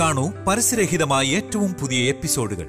കാണൂ പരസ്യരഹിതമായ ഏറ്റവും പുതിയ എപ്പിസോഡുകൾ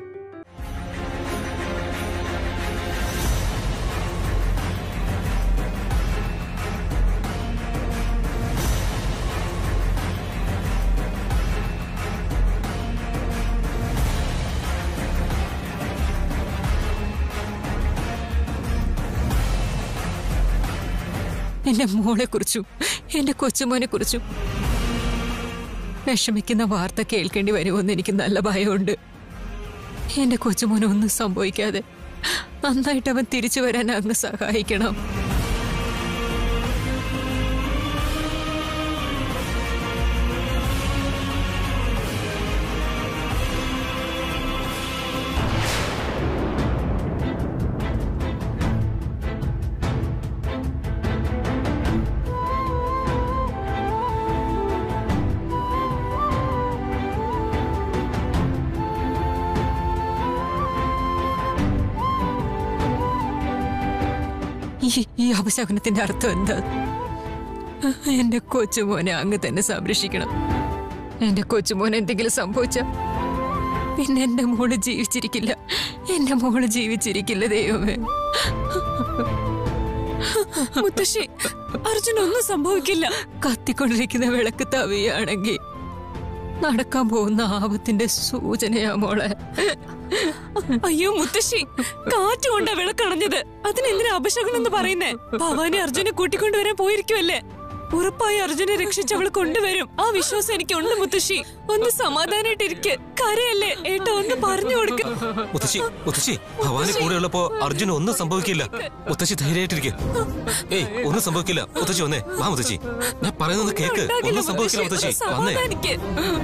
എന്റെ മോളെ കുറിച്ചും എന്റെ കൊച്ചുമോനെ കുറിച്ചും വിഷമിക്കുന്ന വാർത്ത കേൾക്കേണ്ടി വരുമെന്ന് എനിക്ക് നല്ല ഭയമുണ്ട് എന്റെ കൊച്ചുമോനെ ഒന്നും സംഭവിക്കാതെ നന്നായിട്ട് അവൻ തിരിച്ചു വരാൻ അങ്ങ് സഹായിക്കണം ഈ ഈ അപശകുനത്തിന്റെ അർത്ഥം എന്താ എന്റെ കൊച്ചുമോനെ അങ്ങ് തന്നെ സംരക്ഷിക്കണം എന്റെ കൊച്ചുമോനെ എന്തെങ്കിലും സംഭവിച്ച പിന്നെ എന്റെ മോള് ജീവിച്ചിരിക്കില്ല എന്റെ മോള് ജീവിച്ചിരിക്കില്ല ദൈവമേ മുത്തശ്ശി അർജുനൊന്നും സംഭവിക്കില്ല കത്തിക്കൊണ്ടിരിക്കുന്ന വിളക്ക് തവിയാണെങ്കിൽ നടക്കാൻ പോകുന്ന ആപത്തിന്റെ സൂചനയാ മോളെ അയ്യോ മുത്തശ്ശി കാറ്റുകൊണ്ടാ വിളക്കണഞ്ഞത് അതിനെന്തിനാ അപശകുനം എന്ന് പറയുന്നേ ഭവാനി അർജുനെ കൂട്ടിക്കൊണ്ടുവരാൻ പോയിരിക്കുമല്ലേ ഉറപ്പായി അർജുനെ രക്ഷിച്ച് അവൾ കൊണ്ടുവരും ആ വിശ്വാസം എനിക്കുണ്ട് മുത്തശ്ശി ഒന്ന് സമാധാനായിട്ടിരിക്കെ കരയല്ലേ ഏട്ടാ ഒന്ന് പറഞ്ഞു കൊടുക്ക മുത്തശ്ശി മുത്തശ്ശി ഭവാനി കൂടെ ഉള്ളപ്പോ അർജുന ഒന്നും സംഭവിക്കില്ല മുത്തശ്ശി ധൈര്യമായിട്ടിരിക്കെ ഏയ് ഒന്നും സംഭവിക്കില്ല മുത്തശ്ശി വന്നേ വാ മുത്തശ്ശി ഞാൻ പറയുന്നത് കേക്ക് ഒന്നും സംഭവിക്കില്ല മുത്തശ്ശി വന്നേ സമാധാനിക്ക്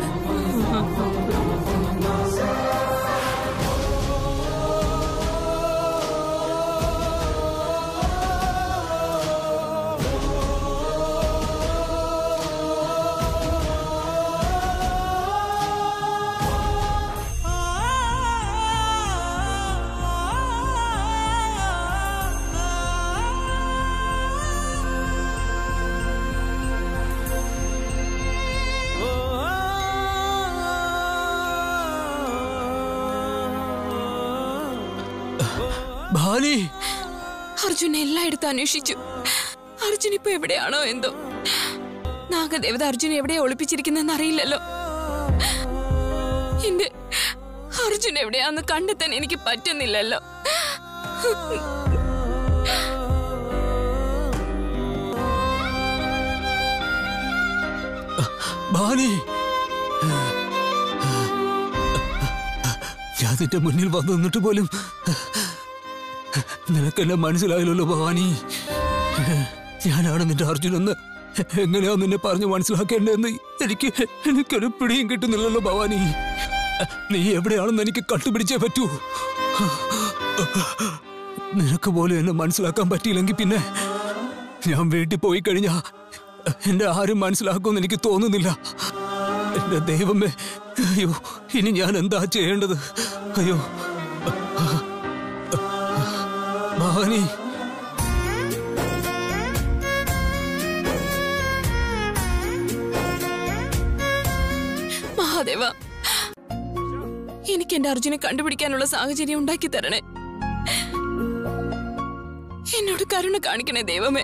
ഭാനി അർജുൻ എല്ലായിടത്തും അന്വേഷിച്ചു അർജുൻ ഇപ്പൊ എവിടെയാണോ എന്തോ നാഗദേവത അർജുൻ എവിടെ ഒളിപ്പിച്ചിരിക്കുന്നെന്ന് അറിയില്ലല്ലോ എന്റെ അർജുൻ എവിടെയാന്ന് കണ്ടെത്താൻ എനിക്ക് പറ്റുന്നില്ലല്ലോ ഭാനി ഞാൻ നിന്റെ മുന്നിൽ വന്നു നിന്നിട്ട് പോലും നിനക്കെല്ലാം മനസ്സിലായില്ലല്ലോ ഭവാനി ഞാനാണ് നിന്റെ അർജുനെന്ന് എങ്ങനെയാ നിന്നെ പറഞ്ഞു മനസ്സിലാക്കേണ്ടതെന്ന് എനിക്ക് എനിക്കൊരു പിടിയും കിട്ടുന്നില്ലല്ലോ ഭവാനി നീ എവിടെയാണെന്ന് എനിക്ക് കണ്ടുപിടിച്ചേ പറ്റൂ നിനക്ക് പോലും എന്നെ മനസ്സിലാക്കാൻ പറ്റിയില്ലെങ്കിൽ പിന്നെ ഞാൻ വീട്ടിൽ പോയി കഴിഞ്ഞാ എന്നെ ആരും മനസ്സിലാക്കുമെന്ന് എനിക്ക് തോന്നുന്നില്ല എന്റെ ദൈവമേ അയ്യോ ഇനി ഞാൻ എന്താ ചെയ്യേണ്ടത് അയ്യോ ഭവാനി മഹാദേവ എനിക്ക് എന്റെ അർജുനെ കണ്ടുപിടിക്കാനുള്ള സാഹചര്യം ഉണ്ടാക്കി തരണേ എന്നോട് കരുണ കാണിക്കണേ ദൈവമേ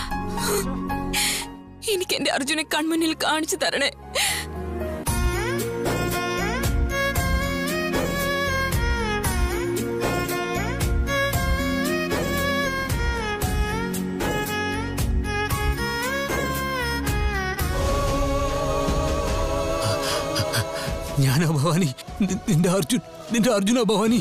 എനിക്ക് എന്റെ അർജുനെ കൺമുന്നിൽ കാണിച്ചു തരണേ ഞാനാ ഭവാനി നി- നിന്റെ അർജുൻ നിന്റെ അർജുന ഭവാനി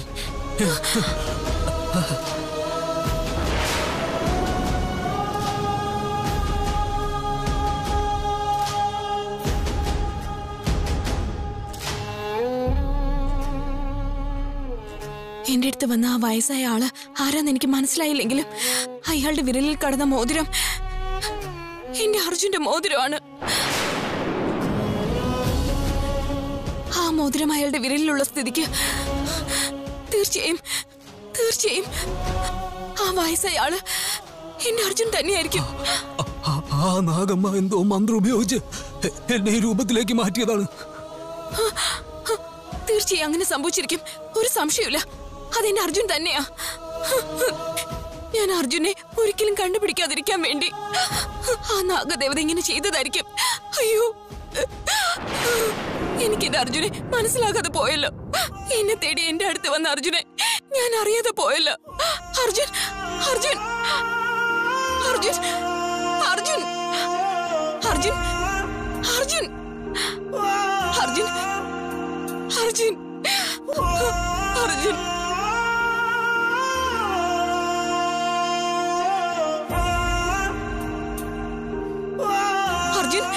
എന്റെ അടുത്ത് വന്ന ആ വയസ്സായ ആള് ആരാന്ന് എനിക്ക് മനസ്സിലായില്ലെങ്കിലും അയാളുടെ വിരലിൽ കടന്ന മോതിരം എന്റെ അർജുന്റെ മോതിരമാണ് ആ മോതിരം അയാളുടെ വിരലിലുള്ള സ്ഥിതിക്ക് തീർച്ചയായും തീർച്ചയായും ആ വയസ്സായ ആള് എന്റെ അർജുൻ തന്നെയായിരിക്കും ആ- ആ നാഗമ്മ എന്തോ മന്ത്രം ഉപയോഗിച്ച് എ- എന്നെ ഈ രൂപത്തിലേക്ക് മാറ്റിയതാണ് തീർച്ചയായും അങ്ങനെ സംഭവിച്ചിരിക്കും ഒരു സംശയമില്ല അതെന്റെ അർജുൻ തന്നെയാ ഞാൻ അർജുനെ ഒരിക്കലും കണ്ടുപിടിക്കാതിരിക്കാൻ വേണ്ടി ആ നാഗദേവത ഇങ്ങനെ ചെയ്തതായിരിക്കും അയ്യോ എനിക്കെന്റെ അർജുനെ മനസ്സിലാകാതെ പോയല്ലോ എന്നെ തേടി എന്റെ അടുത്ത് വന്ന അർജുനെ ഞാൻ അറിയാതെ പോയല്ലോ അർജുൻ അർജുൻ അർജുൻ അർജുൻ അർജുൻ അർജുൻ അർജുൻ അർജുൻ അർജുൻ അർജുൻ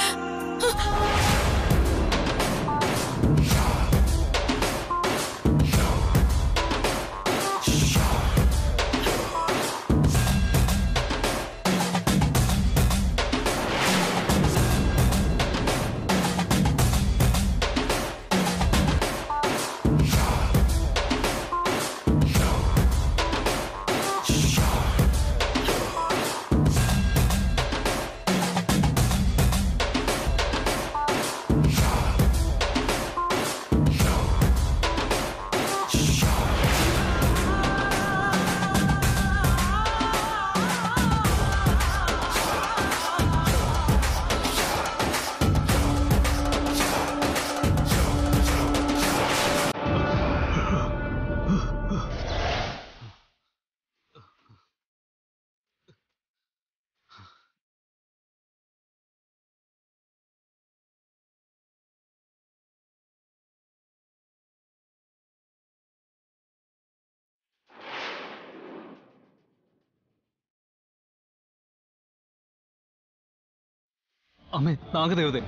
അമ്മേ നാഗദേവതൻ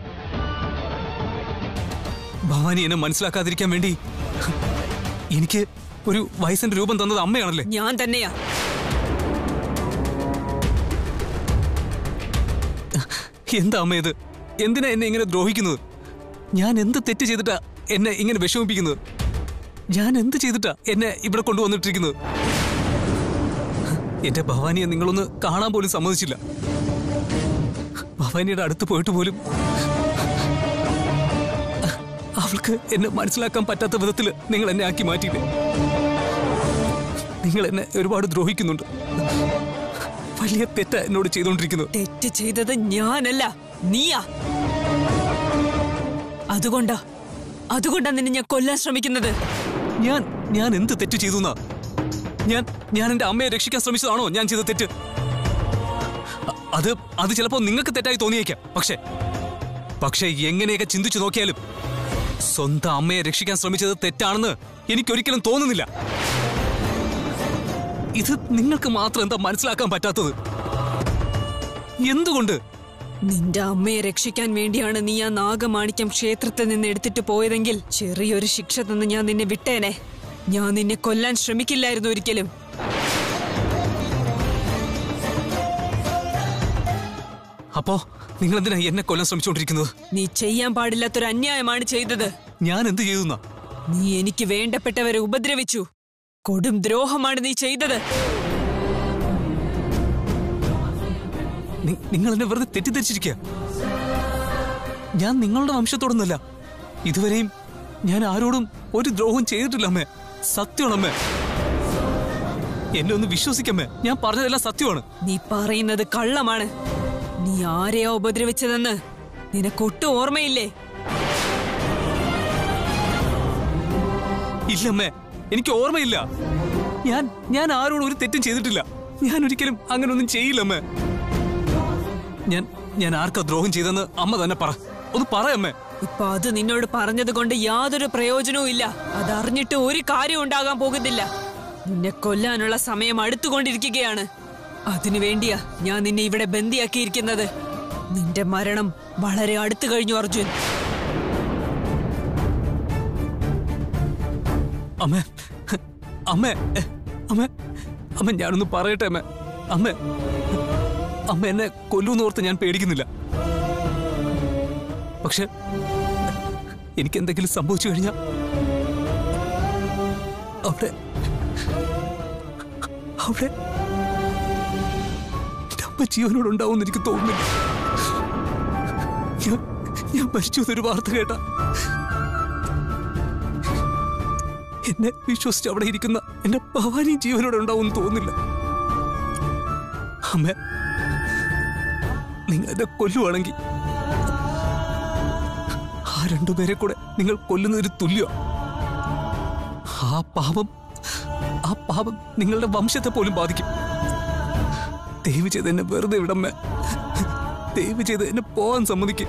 ഭവാനി എന്നെ മനസ്സിലാക്കാതിരിക്കാൻ വേണ്ടി എനിക്ക് ഒരു വയസ്സിന്റെ രൂപം തന്നത് അമ്മയാണല്ലേ ഞാൻ തന്നെയാ എന്താ അമ്മ ഇത് എന്തിനാ എന്നെ ഇങ്ങനെ ദ്രോഹിക്കുന്നത് ഞാൻ എന്ത് തെറ്റ് ചെയ്തിട്ടാ എന്നെ ഇങ്ങനെ വിഷമിപ്പിക്കുന്നത് ഞാൻ എന്ത് ചെയ്തിട്ടാ എന്നെ ഇവിടെ കൊണ്ടുവന്നിട്ടിരിക്കുന്നത് എന്റെ ഭവാനിയെ നിങ്ങളൊന്ന് കാണാൻ പോലും സമ്മതിച്ചില്ല ഭവാനിയുടെ അടുത്ത് പോയിട്ട് പോലും അവൾക്ക് എന്നെ മനസ്സിലാക്കാൻ പറ്റാത്ത വിധത്തിൽ നിങ്ങൾ എന്നെ ആക്കി മാറ്റിയില്ലേ നിങ്ങൾ എന്നെ ഒരുപാട് ദ്രോഹിക്കുന്നുണ്ട് വലിയ തെറ്റ എന്നോട് ചെയ്തുകൊണ്ടിരിക്കുന്നത് തെറ്റ് ചെയ്തത് ഞാനല്ല നീയാ അതുകൊണ്ടാ അതുകൊണ്ടാ നിന്നെ ഞാൻ കൊല്ലാൻ ശ്രമിക്കുന്നത് ഞാൻ ഞാൻ എന്ത് തെറ്റ് ചെയ്തു എന്നാ ഞാൻ ഞാൻ എന്റെ അമ്മയെ രക്ഷിക്കാൻ ശ്രമിച്ചതാണോ ഞാൻ ചെയ്ത തെറ്റ് അ- അത് അത് ചിലപ്പോ നിങ്ങൾക്ക് തെറ്റായി തോന്നിയേക്കാം പക്ഷേ പക്ഷേ എങ്ങനെയൊക്കെ ചിന്തിച്ചു നോക്കിയാലും സ്വന്തം അമ്മയെ രക്ഷിക്കാൻ ശ്രമിച്ചത് തെറ്റാണെന്ന് എനിക്കൊരിക്കലും തോന്നുന്നില്ല ഇത് നിങ്ങൾക്ക് മാത്രം എന്താ മനസ്സിലാക്കാൻ പറ്റാത്തത് എന്തുകൊണ്ട് നിന്റെ അമ്മയെ രക്ഷിക്കാൻ വേണ്ടിയാണ് നീ ആ നാഗമാണിക്യം ക്ഷേത്രത്തിൽ നിന്ന് എടുത്തിട്ട് പോയതെങ്കിൽ ചെറിയൊരു ശിക്ഷ തന്ന് ഞാൻ നിന്നെ വിട്ടേനെ ഞാൻ നിന്നെ കൊല്ലാൻ ശ്രമിക്കില്ലായിരുന്നു ഒരിക്കലും അപ്പോ നിങ്ങൾ എന്തിനാ എന്നെ കൊല്ലാൻ ശ്രമിച്ചുകൊണ്ടിരിക്കുന്നത് നീ ചെയ്യാൻ പാടില്ലാത്തൊരു അന്യായമാണ് ചെയ്തത് ഞാൻ എന്ത് ചെയ്തു എന്നാ നീ എനിക്ക് വേണ്ടപ്പെട്ടവരെ ഉപദ്രവിച്ചു കൊടും ദ്രോഹമാണ് നീ ചെയ്തത് നി- നിങ്ങൾ എന്നെ വെറുതെ തെറ്റിദ്ധരിച്ചിരിക്കുക ഞാൻ നിങ്ങളുടെ വംശത്തോടൊന്നുമല്ല ഇതുവരെയും ഞാൻ ആരോടും ഒരു ദ്രോഹം ചെയ്തിട്ടില്ല അമ്മേ സത്യമാണ് അമ്മേ എന്നെ ഒന്ന് വിശ്വസിക്കമ്മേ ഞാൻ പറഞ്ഞതെല്ലാം സത്യമാണ് നീ പറയുന്നത് കള്ളമാണ് നീ ആരെയാ ഉപദ്രവിച്ചതെന്ന് നിനക്കൊട്ടും ഓർമ്മയില്ലേ ഇല്ലമ്മേ എനിക്ക് ഓർമ്മയില്ല ഞാൻ ഞാൻ ആരോടും ഒരു തെറ്റും ചെയ്തിട്ടില്ല ഞാൻ ഒരിക്കലും അങ്ങനെ ഒന്നും ചെയ്യില്ലമ്മേ ഞാൻ ഞാൻ ആർക്കാ ദ്രോഹം ചെയ്തെന്ന് അമ്മ തന്നെ പറ ഒന്ന് പറയമ്മേ ഇപ്പൊ അത് നിന്നോട് പറഞ്ഞത് കൊണ്ട് യാതൊരു പ്രയോജനവും ഇല്ല അതറിഞ്ഞിട്ട് ഒരു കാര്യം ഉണ്ടാകാൻ പോകുന്നില്ല നിന്നെ കൊല്ലാനുള്ള സമയം അടുത്തുകൊണ്ടിരിക്കുകയാണ് അതിനു വേണ്ടിയാ ഞാൻ നിന്നെ ഇവിടെ ബന്ദിയാക്കിയിരിക്കുന്നത് നിന്റെ മരണം വളരെ അടുത്തു കഴിഞ്ഞു അർജുൻ അമ്മേ അമ്മേ എ, അമ്മേ അമ്മ ഞാനൊന്ന് പറയട്ടെ അമ്മേ അമ്മേ അമ്മ എന്നെ കൊല്ലൂന്ന് ഓർത്ത് ഞാൻ പേടിക്കുന്നില്ല പക്ഷെ എനിക്ക് എന്തെങ്കിലും സംഭവിച്ചു കഴിഞ്ഞാൽ അവിടെ അവിടെ എൻ്റെ അമ്മ ജീവനോടുണ്ടാവുമെന്ന് എനിക്ക് തോന്നുന്നില്ല ഞാൻ ഞാൻ മരിച്ചു എന്നൊരു വാർത്ത കേട്ട എന്നെ വിശ്വസിച്ച് അവിടെ ഇരിക്കുന്ന എന്റെ ഭവാനി ജീവനോടെ ഉണ്ടാവും തോന്നുന്നില്ല അമ്മ നിങ്ങൾ എന്നെ കൊല്ലുവാണെങ്കിൽ ആ രണ്ടുപേരെ കൂടെ നിങ്ങൾ കൊല്ലുന്നതിന് തുല്യോ ആ പാപം ആ പാപം നിങ്ങളുടെ വംശത്തെ പോലും ബാധിക്കും ദയവ് ചെയ്ത് എന്നെ വെറുതെ വിടമ്മ ദയവ് ചെയ്ത് എന്നെ പോവാൻ സമ്മതിക്കും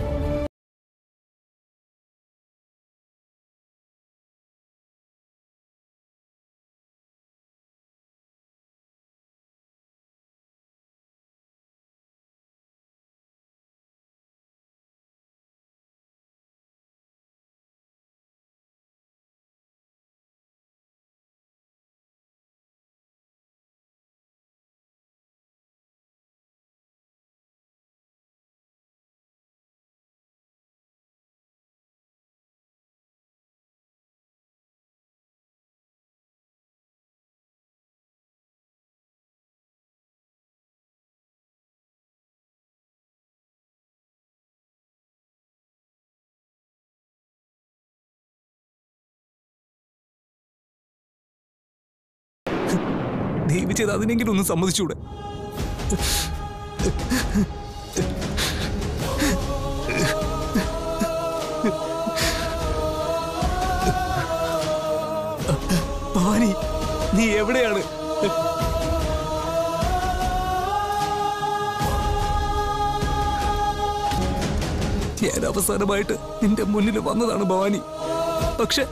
ദയവ് ചെയ്ത് അതിനെങ്കിലും ഒന്ന് സമ്മതിച്ചൂടെ ഭവാനി നീ എവിടെയാണ് ഞാൻ അവസാനമായിട്ട് നിന്റെ മുന്നിൽ വന്നതാണ് ഭവാനി പക്ഷെ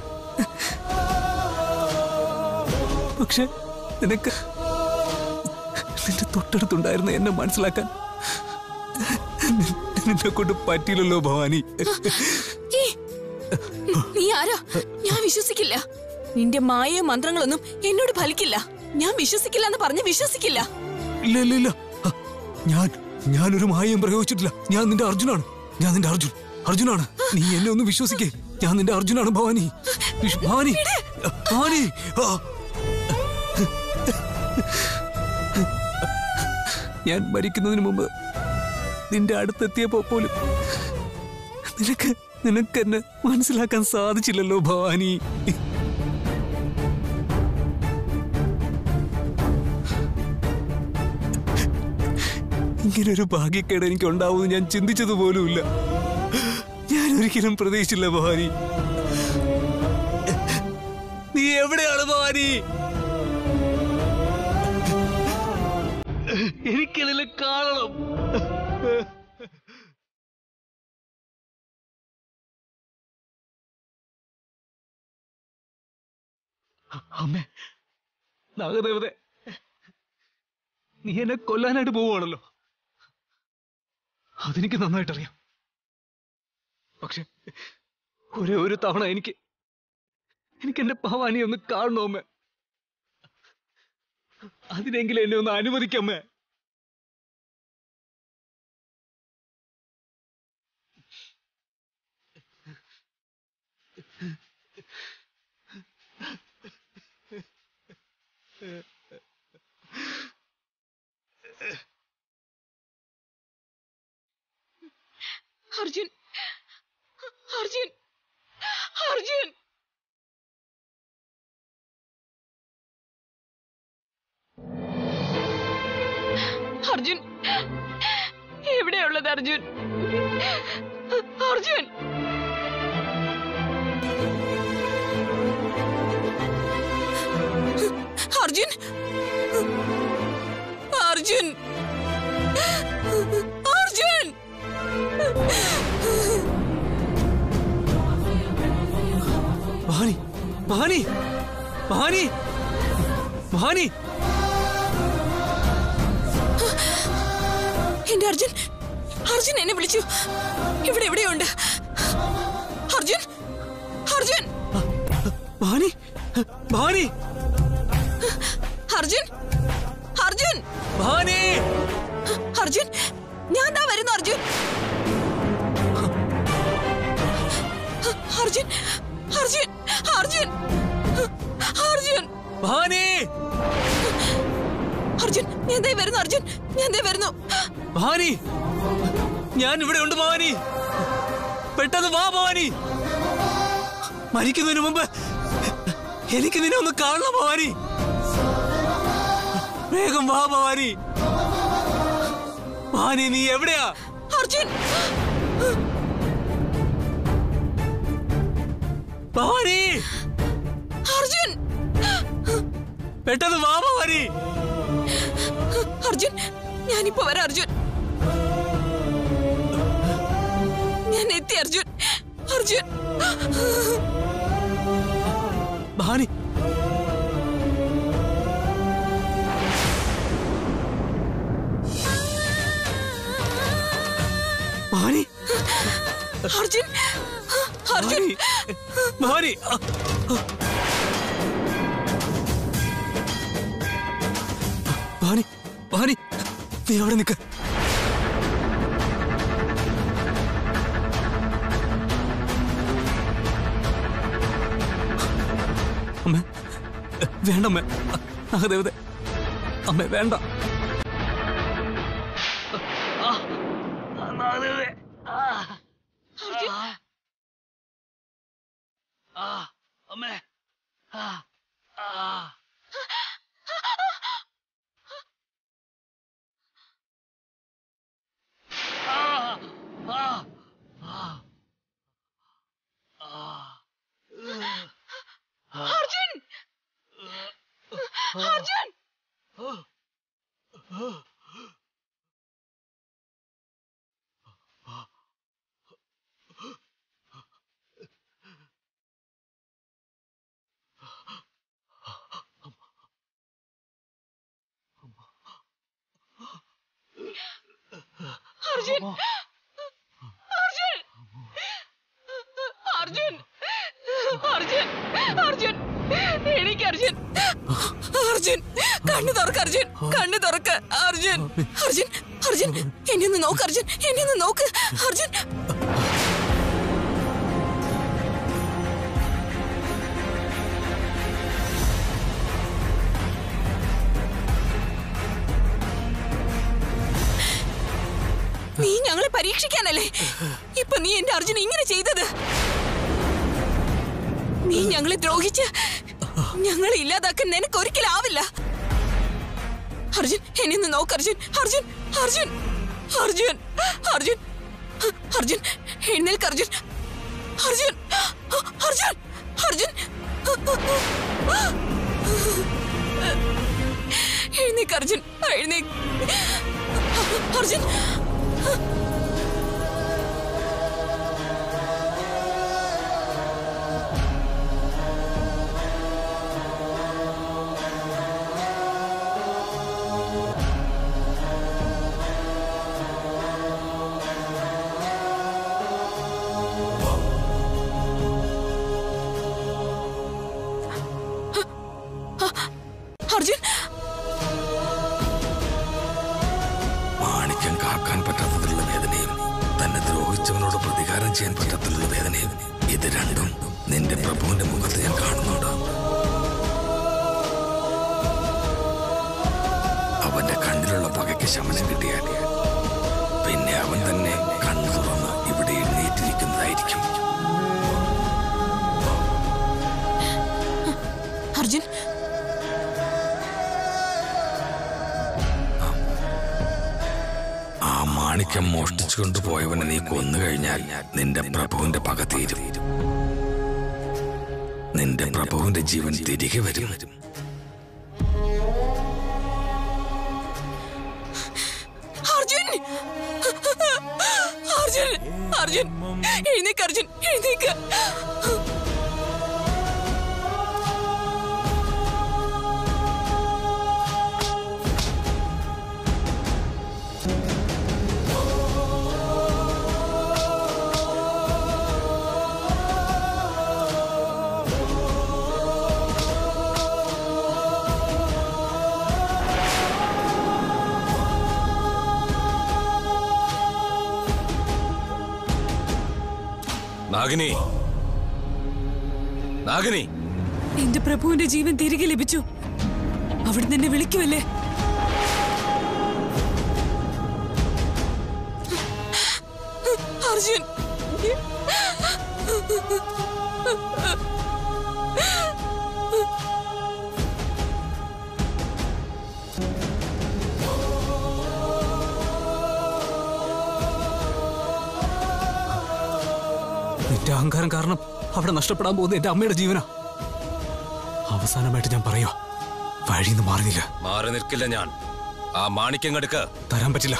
പക്ഷെ നിനക്ക് നിന്റെ തൊട്ടടുത്തുണ്ടായിരുന്ന എന്നെ മനസ്സിലാക്കാൻ നിന്നെ കൊണ്ട് പറ്റിയില്ലല്ലോ ഭവാനി ഏ, നീ ആരാ ഞാൻ വിശ്വസിക്കില്ല നിന്റെ മായ മന്ത്രങ്ങളൊന്നും എന്നോട് ഫലിക്കില്ല ഞാൻ വിശ്വസിക്കില്ല എന്ന് പറഞ്ഞ് വിശ്വസിക്കില്ല ഇല്ല ഇല്ല ഇല്ല ഹ, ഞാൻ ഞാനൊരു മായയും പ്രയോഗിച്ചിട്ടില്ല ഞാൻ നിന്റെ അർജുനാണ് ഞാൻ നിന്റെ അർജുൻ അർജുനാണ് നീ എന്നെ ഒന്ന് വിശ്വസിക്കേ ഞാൻ നിന്റെ അർജുനാണ് ഭവാനി വിഷ്- ഭവാനി ഭവാനി ആ. ഞാൻ മരിക്കുന്നതിന് മുമ്പ് നിന്റെ അടുത്തെത്തിയപ്പോ പോലും നിനക്ക് നിനക്ക് എന്നെ മനസ്സിലാക്കാൻ സാധിച്ചില്ലല്ലോ ഭവാനി ഇങ്ങനൊരു ഭാഗ്യക്കേട് എനിക്ക് ഉണ്ടാവുമെന്ന് ഞാൻ ചിന്തിച്ചത് പോലുമില്ല ഞാൻ ഒരിക്കലും പ്രതീക്ഷിച്ചില്ല ഭവാനി നീ എവിടെയാണ് ഭവാനി എനിക്കതിൽ കാണണം അമ്മേ നാഗദേവതേ നീ എന്നെ കൊല്ലാനായിട്ട് പോവുകയാണല്ലോ അതെനിക്ക് നന്നായിട്ടറിയാം പക്ഷെ ഒരേ ഒരു തവണ എനിക്ക് എനിക്ക് എന്റെ ഭവാനി ഒന്ന് കാണണമേ അതിനെങ്കിലും എന്നെ ഒന്ന് അനുവദിക്കമ്മേ അർജുൻ അർജുൻ അർജുൻ അർജുൻ എവിടെയുള്ളത് അർജുൻ അർജുൻ അർജുൻ അർജുൻ അർജുൻ ഭവാനി ഭവാനി ഭവാനി ഭവാനി എന്റെ അർജുൻ അർജുൻ എന്നെ വിളിച്ചു ഇവിടെ എവിടെയുണ്ട് അർജുൻ അർജുൻ ഭവാനി ഭവാനി അർജുൻ അർജുൻ ഭവാനി അർജുൻ ഞാൻ ദാ വരുന്നു അർജുൻ അർജുൻ അർജുൻ അർജുൻ അർജുൻ ഭവാനി അർജുൻ ഞാൻ ദേ വരുന്നു അർജുൻ ഞാൻ ദേ വരുന്നു ഭവാനി ഞാൻ ഇവിടെ ഉണ്ട് ഭവാനി പെട്ടെന്ന് വാ ഭവാനി മരിക്കുന്നതിന് മുമ്പ് എനിക്ക് നിന്നെ ഒന്ന് കാണണം ഭവാനി വേഗം വാ ഭവാനി ഭവാനി നീ എവിടെയാ അർജുൻ ഭവാനി അർജുൻ പെട്ടെന്ന് വാ ഭവാനി അർജുൻ ഞാനിപ്പോ വരാം അർജുൻ ഞാൻ എത്തി അർജുൻ അർജുൻ ഭവാനി ഭവാനി അർജുൻ അർജുൻ ഭവാനി ഭവാനി ആ, ഭവാനി ഭവാനി നീ അവിടെ നിൽക്ക അമ്മ വേണ്ട അമ്മ അഹദേവതെ അമ്മ വേണ്ട അർജുൻ അർജുൻ അർജുൻ അർജുൻ അർജുൻ അർജുൻ അർജുൻ എനിക്ക് അർജുൻ അർജുൻ കണ്ണു തുറക്ക് അർജുൻ കണ്ണു തുറക്ക് അർജുൻ അർജുൻ അർജുൻ എന്നെ ഒന്ന് നോക്ക് അർജുൻ എന്നെ ഒന്ന് നോക്ക് അർജുൻ നീ ഞങ്ങളെ പരീക്ഷിക്കാനല്ലേ ഇപ്പൊ നീ എന്റെ അർജുന ഇങ്ങനെ ചെയ്തത് നീ ഞങ്ങളെ ദ്രോഹിച്ച് ഞങ്ങളെ ഇല്ലാതാക്കാൻ നിനക്ക് ഒരിക്കലും ആവില്ല അർജുൻ എന്നെ ഒന്ന് നോക്ക് അർജുൻ അർജുൻ അർജുൻ അർജുൻ അർജുൻ അർജുൻ എഴുന്നേൽക്ക് അർജുൻ അർജുൻ അർജുൻ അർജുൻ എഴുന്നേക്ക് അർജുൻ എഴുന്നേക്ക് അർജുൻ അർജുൻ മാണിക്യം കാക്കാൻ പറ്റാത്തതിലുള്ള വേദനയും തന്നെ ദ്രോഹിച്ചവനോട് പ്രതികാരം ചെയ്യാൻ പറ്റാത്തതിലുള്ള വേദനയും ഇത് രണ്ടും നിന്റെ പ്രഭുവിന്റെ മുഖത്ത് ഞാൻ കാണുന്നുണ്ട് അവന്റെ കണ്ണിലുള്ള പകയ്ക്ക് ശമനം കിട്ടിയാൽ പിന്നെ അവൻ തന്നെ കണ്ണു തുറന്ന് ഇവിടെ എഴുന്നേറ്റിരിക്കുന്നതായിരിക്കും അർജുൻ ആ മാണിക്യം മോഷ്ടിച്ചു കൊണ്ടുപോയവനെ നീ കൊന്നു കഴിഞ്ഞാൽ നിന്റെ പ്രഭുവിന്റെ പക തീരും നിന്റെ പ്രഭുവിന്റെ ജീവൻ തിരികെ വരും അർജുൻ അർജുൻ അർജുൻ എഴുന്നേക്ക് അർജുൻ എഴുന്നേക്ക് നാഗിനി നാഗിനി എന്റെ പ്രഭുവിന്റെ ജീവൻ തിരികെ ലഭിച്ചു അവിടെ തന്നെ വിളിക്കുമല്ലേ അർജുൻ അഹങ്കാരം കാരണം അവിടെ നഷ്ടപ്പെടാൻ പോകുന്ന എന്റെ അമ്മയുടെ ജീവനാ അവസാനമായിട്ട് ഞാൻ പറയുക വഴിന്ന് മാറുന്നില്ല മാറി നിൽക്കില്ല ഞാൻ ആ മാണിക്യം കടുക്ക് തരാൻ പറ്റില്ല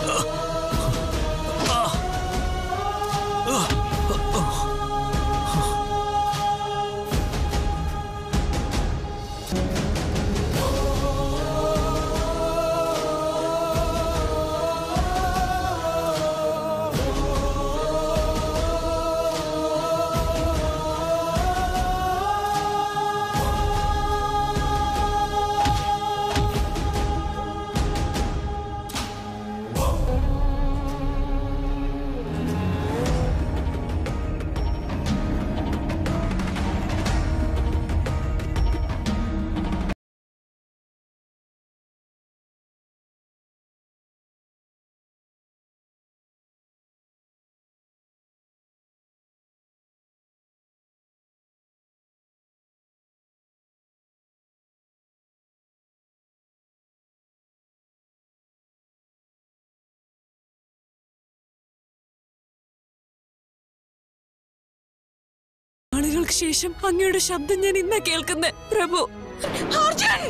ആളുകൾക്ക് ശേഷം അങ്ങയുടെ ശബ്ദം ഞാൻ ഇന്നാ കേൾക്കുന്നത് പ്രഭു അർജുൻ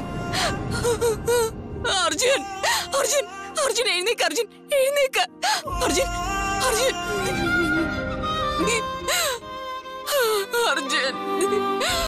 അർജുൻ അർജുൻ അർജുൻ എഴുന്നേക്ക് അർജുൻ എഴുന്നേക്ക് അർജുൻ അർജുൻ അർജുൻ